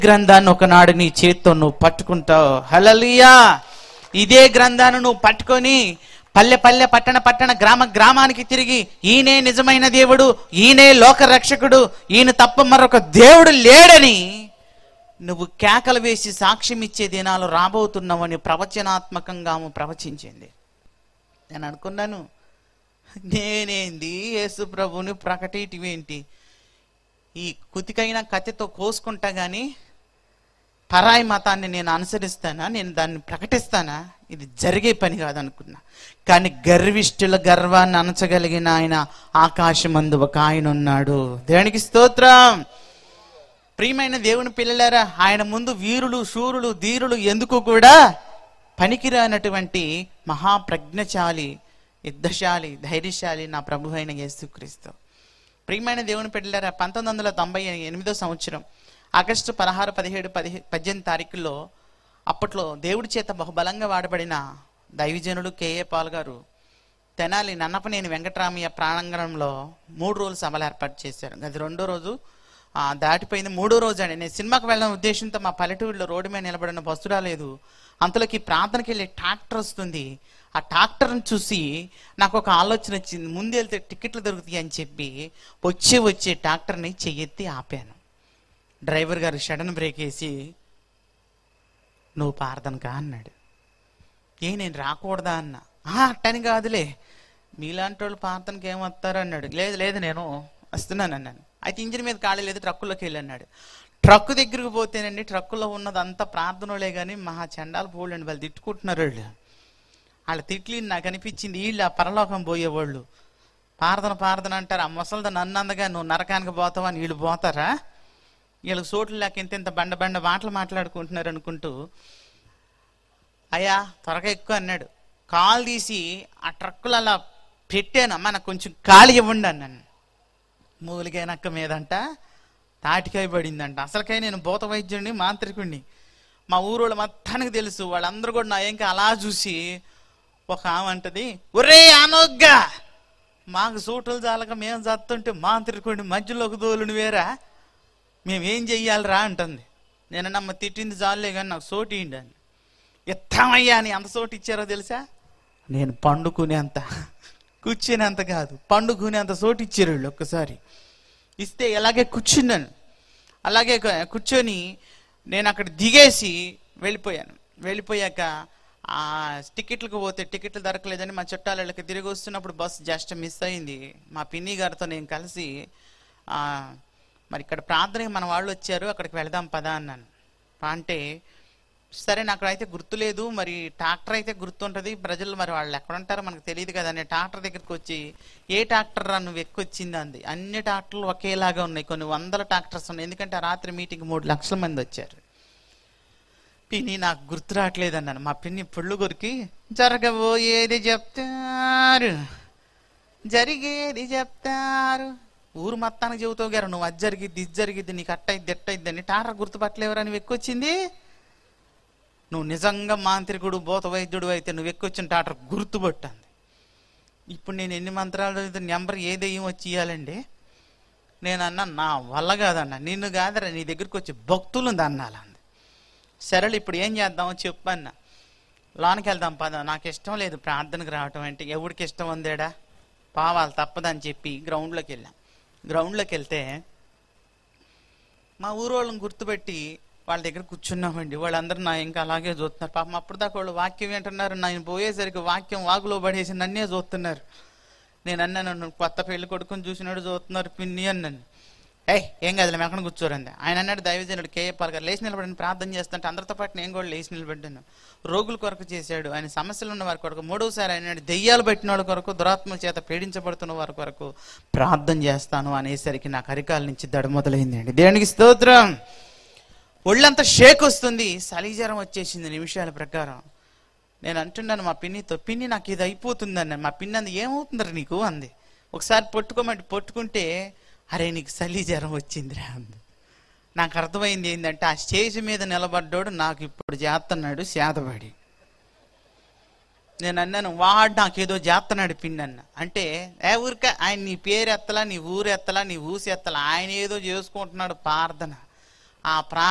గ్రంథాన్ని ఒకనాడు నీ చేత్తో నువ్వు పట్టుకుంటావు హలలియా ఇదే గ్రంథాన్ని నువ్వు పట్టుకొని పల్లె పల్లె పట్టణ పట్టణ గ్రామ గ్రామానికి తిరిగి ఈయనే నిజమైన దేవుడు ఈయనే లోక రక్షకుడు ఈయన తప్ప మరొక దేవుడు లేడని నువ్వు కేకలు వేసి సాక్ష్యం ఇచ్చే దినాలు రాబోతున్నావని ప్రవచనాత్మకంగా ఆమె ప్రవచించింది నేను అనుకున్నాను నేనేంది యేసు ప్రభుని ప్రకటిటివేంటి ఈ కుతికైన కత్తితో కోసుకుంటా గాని పరాయి మతాన్ని నేను అనుసరిస్తానా నేను దాన్ని ప్రకటిస్తానా ఇది జరిగే పని కాదనుకున్నా కానీ గర్విష్ఠుల గర్వాన్ని అనచగలిగిన ఆయన ఆకాశమందు ఒక ఆయన ఉన్నాడు దేవునికి స్తోత్రం ప్రియమైన దేవుని పిల్లలారా ఆయన ముందు వీరులు శూరులు ధీరులు ఎందుకు కూడా పనికిరానటువంటి మహాప్రజ్ఞశాలి యుద్ధశాలి ధైర్యశాలి నా ప్రభు అయిన యేసుక్రీస్తు ప్రియమైన దేవుని పిల్లలారా పంతొమ్మిది వందల తొంభై ఎనిమిదో సంవత్సరం ఆగస్టు పదహారు పదిహేడు పదిహే పద్దెనిమిది తారీఖుల్లో అప్పట్లో దేవుడి చేత బహుబలంగా వాడబడిన దైవజనుడు కేఏ పాల్ గారు తెనాలి నన్నపనేని వెంకటరామయ్య ప్రాణాంగణంలో మూడు రోజులు సభలు ఏర్పాటు చేశారు అది రెండో రోజు ఆ, దాటిపోయింది మూడో రోజు అండి నేను సినిమాకి వెళ్ళిన ఉద్దేశంతో మా పల్లెటూరులో రోడ్డు మీద నిలబడిన బస్సు రాలేదు అంతలోకి ప్రాంతానికి వెళ్ళే ట్రాక్టర్ వస్తుంది ఆ ట్రాక్టర్ని చూసి నాకు ఒక ఆలోచన వచ్చింది ముందు వెళ్తే టికెట్లు దొరుకుతాయి అని చెప్పి వచ్చే వచ్చే ట్రాక్టర్ని చెయ్యెత్తి ఆపాను డ్రైవర్ గారు సడన్ బ్రేక్ వేసి నువ్వు పారదనకా అన్నాడు ఏ నేను రాకూడదా అన్న "ఆ, అట్టని కాదులే మీలాంటి వాళ్ళు ప్రార్థనకి ఏమొస్తారు అన్నాడు లేదు లేదు నేను వస్తున్నాను అన్నాను అయితే ఇంజిన్ మీద ఖాళీ లేదు ట్రక్కులోకి వెళ్ళి అన్నాడు ట్రక్ దగ్గరికి పోతేనండి ట్రక్కులో ఉన్నదంతా ప్రార్థనలే కానీ మహా చండాలు పోలేండి వాళ్ళు తిట్టుకుంటున్నారు వాళ్ళు వాళ్ళ తిట్లు నాకు అనిపించింది వీళ్ళు ఆ పరలోకం పోయేవాళ్ళు ప్రార్థన ప్రార్థన అంటారు ఆ ముసలిద నన్ను అందగా నువ్వు నరకానికి పోతావా అని వీళ్ళు పోతారా వీళ్ళకి సోట్లు లేక ఇంత ఇంత బండ బండ మాటలు మాట్లాడుకుంటున్నారు అనుకుంటూ అయ్యా త్వరగా ఎక్కువ అన్నాడు కాలు తీసి ఆ ట్రక్కులు అలా పెట్టాను అమ్మ నాకు కొంచెం ఖాళీ ఇవ్వండి అన్నాను మూలికాయ నక్క మీదంట తాటికాయ పడిందంట అసలుకాయ నేను భూత వైద్యుడిని మాంత్రికుడిని మా ఊరోళ్ళు మొత్తానికి తెలుసు వాళ్ళందరూ కూడా నా ఇంకా అలా చూసి ఒక ఆమె అంటది ఒరే అనొగ్గా మాకు సూటులు చాలక మేము చస్తుంటే మాంత్రికుడిని మధ్యలోకి దోలుని వేరా మేమేం చెయ్యాలిరా అంటుంది నేను నమ్మ తిట్టింది చాలులే కానీ నాకు సోటి ఇయ్యండి అని ఎత్తమయ్యా అని అంత సోటు ఇచ్చారో తెలుసా నేను పండుకునేంత కూర్చునేంత కాదు పండుకునేంత సోటు ఇచ్చారు వీళ్ళు ఒక్కసారి ఇస్తే అలాగే కూర్చున్నాను అలాగే కు- కూర్చొని నేను అక్కడ దిగేసి వెళ్ళిపోయాను వెళ్ళిపోయాక ఆ టికెట్లకు పోతే టికెట్లు దొరకలేదని మా చుట్టాలకి తిరిగి వస్తున్నప్పుడు బస్ జస్ట్ మిస్ అయింది మా పిన్ని గారితో నేను కలిసి ఆ, మరి ఇక్కడ ప్రార్థనకి మన వాళ్ళు వచ్చారు అక్కడికి వెళదాం పదా అన్నాను అంటే సరే నాకు అయితే గుర్తులేదు మరి ట్రాక్టర్ అయితే గుర్తుంటుంది ప్రజలు మరి వాళ్ళు ఎక్కడ ఉంటారో మనకు తెలియదు కదా అని ట్రాక్టర్ దగ్గరికి వచ్చి ఏ ట్రాక్టర్ రా నువ్వు ఎక్కువచ్చింది అంది అన్ని ట్రాక్టర్లు ఒకేలాగా ఉన్నాయి కొన్ని వందల ట్రాక్టర్స్ ఉన్నాయి ఎందుకంటే ఆ రాత్రి మీటింగ్ మూడు లక్షల మంది వచ్చారు పిన్ని నాకు గుర్తు రావట్లేదు అన్నాను మా పిన్ని పుళ్ళు కొరికి జరగబోయేది చెప్తారు జరిగేది చెప్తారు ఊరు మొత్తానికి చెబుతావు గారు నువ్వు అది జరిగిద్ది ఇది జరిగిద్ది నీకు అట్టయిద్ది ఎట్టయిద్ది అని టాటర్ గుర్తుపట్టలేవరా నువ్వు ఎక్కువచ్చింది నువ్వు నిజంగా మాంత్రికుడు భూత వైద్యుడు అయితే నువ్వు ఎక్కువచ్చిన టాటర్ గుర్తుపట్టింది ఇప్పుడు నేను ఎన్ని మంత్రాలు చదివితే నెంబర్ ఏ దెయ్యం వచ్చి ఇవ్వాలండి నేను అన్నా నా వల్ల కాదన్నా నిన్ను కాదరా నీ దగ్గరికి వచ్చి భక్తులు అన్నాలంది సరేలే ఇప్పుడు ఏం చేద్దామో చెప్పన్న లోనికి వెళ్దాం పద నాకు ఇష్టం లేదు ప్రార్థనకు రావటం అంటే ఎవడికి ఇష్టం ఉందేడా పావాలి తప్పదని చెప్పి గ్రౌండ్లోకి వెళ్ళాం గ్రౌండ్లోకి వెళ్తే మా ఊరు వాళ్ళని గుర్తుపెట్టి వాళ్ళ దగ్గర కూర్చున్నామండి వాళ్ళందరూ నా ఇంకా అలాగే చూస్తున్నారు పాపం అప్పుడు దాకా వాళ్ళు వాక్యం ఏంటన్నారు నేను పోయేసరికి వాక్యం వాగులో పడేసి నన్నే చూస్తున్నారు నేను అన్నాను "నువ్వు కొత్త పెళ్లి కొడుకుని చూసినాడు చూస్తున్నారు పిన్ని అన్నాను ఏయ్ ఏం కాదు మేము ఎక్కడ కూర్చోరండి ఆయన అన్నాడు దైవజనుడు కేఏపాల్ గారు లేచి నిలబడిన ప్రార్థన చేస్తుంటే అందరితో పాటు నేను కూడా లేచి నిలబడ్డాను రోగుల కొరకు చేశాడు ఆయన సమస్యలు ఉన్న వారి కొరకు మూడవసారి ఆయన దెయ్యాలు పెట్టిన వాళ్ళ కొరకు దురాత్మల చేత పీడించబడుతున్న వారి కొరకు ప్రార్థన చేస్తాను అనేసరికి నాకు అరికాల నుంచి దడ మొదలైందండి దేవునికి స్తోత్రం ఒళ్ళంతా షేక్ వస్తుంది సలీజరం వచ్చేసింది నిమిషాల ప్రకారం నేను అంటున్నాను మా పిన్నితో పిన్ని నాకు ఇది అయిపోతుంది అన్నాను మా పిన్ని అంది ఏమవుతుందరా నీకు అంది ఒకసారి పట్టుకోమంటే పట్టుకుంటే అరే నీకు చలి జ్వరం వచ్చిందిరా అంది నాకు అర్థమైంది ఏంటంటే ఆ స్టేజ్ మీద నిలబడ్డాడు నాకు ఇప్పుడు చేస్తున్నాడు శాతపడి నేను అన్నాను వాడు నాకేదో చేస్తున్నాడు పిన్ని అన్న అంటే ఏ ఊరిక ఆయన నీ పేరు ఎత్తలా నీ ఊరు ఎత్తలా నీ ఊసి ఎత్తలా ఆయన ఏదో చేసుకుంటున్నాడు ప్రార్థన ఆ ప్రా